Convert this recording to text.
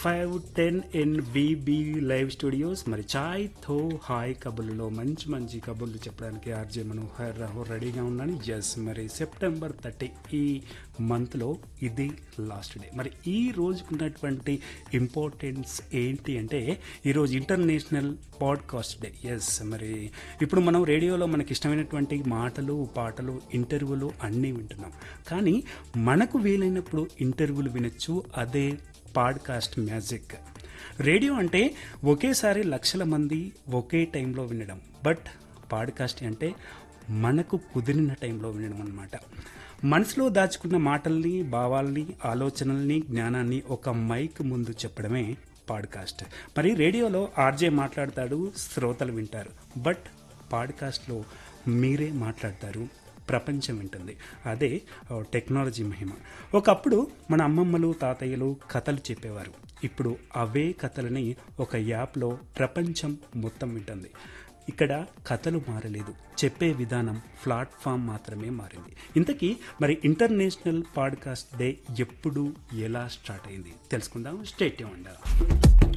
five ten N V B live studios మరి చాయ్ though hi కబుర్లలో మంచి మంచి కబుర్లు చెప్పడానికి ఆర్జే మనోహర్ రావు రెడీగా ఉన్నాను ఎస్ మరి సెప్టెంబర్ థర్టీ ఈ మంత్లో ఇది లాస్ట్ డే మరి ఈ రోజుకున్నటువంటి ఇంపార్టెన్స్ ఏంటి అంటే ఈరోజు ఇంటర్నేషనల్ పాడ్కాస్ట్ డే ఎస్ మరి ఇప్పుడు మనం రేడియోలో మనకి ఇష్టమైనటువంటి మాటలు పాటలు ఇంటర్వ్యూలు అన్నీ వింటున్నాం కానీ మనకు వీలైనప్పుడు ఇంటర్వ్యూలు వినొచ్చు అదే పాడ్కాస్ట్ మ్యాజిక్ రేడియో అంటే ఒకేసారి లక్షల మంది ఒకే టైంలో వినడం బట్ పాడ్కాస్ట్ అంటే మనకు కుదిరిన టైంలో వినడం అనమాట మనసులో దాచుకున్న మాటల్ని భావాల్ని ఆలోచనల్ని జ్ఞానాన్ని ఒక మైక్ ముందు చెప్పడమే పాడ్కాస్ట్ మరి రేడియోలో ఆర్జే మాట్లాడతాడు శ్రోతలు వింటారు బట్ పాడ్కాస్ట్లో మీరే మాట్లాడతారు ప్రపంచం వింటుంది అదే ఆ, టెక్నాలజీ మహిమ ఒకప్పుడు మన అమ్మమ్మలు తాతయ్యలు కథలు చెప్పేవారు ఇప్పుడు అవే కథలని ఒక యాప్లో ప్రపంచం మొత్తం వింటుంది ఇక్కడ కథలు మారలేదు చెప్పే విధానం ప్లాట్ఫామ్ మాత్రమే మారింది ఇంతకీ మరి ఇంటర్నేషనల్ పాడ్కాస్ట్ డే ఎప్పుడు ఎలా స్టార్ట్ అయింది తెలుసుకుందాం స్టేట్ ఉండాలి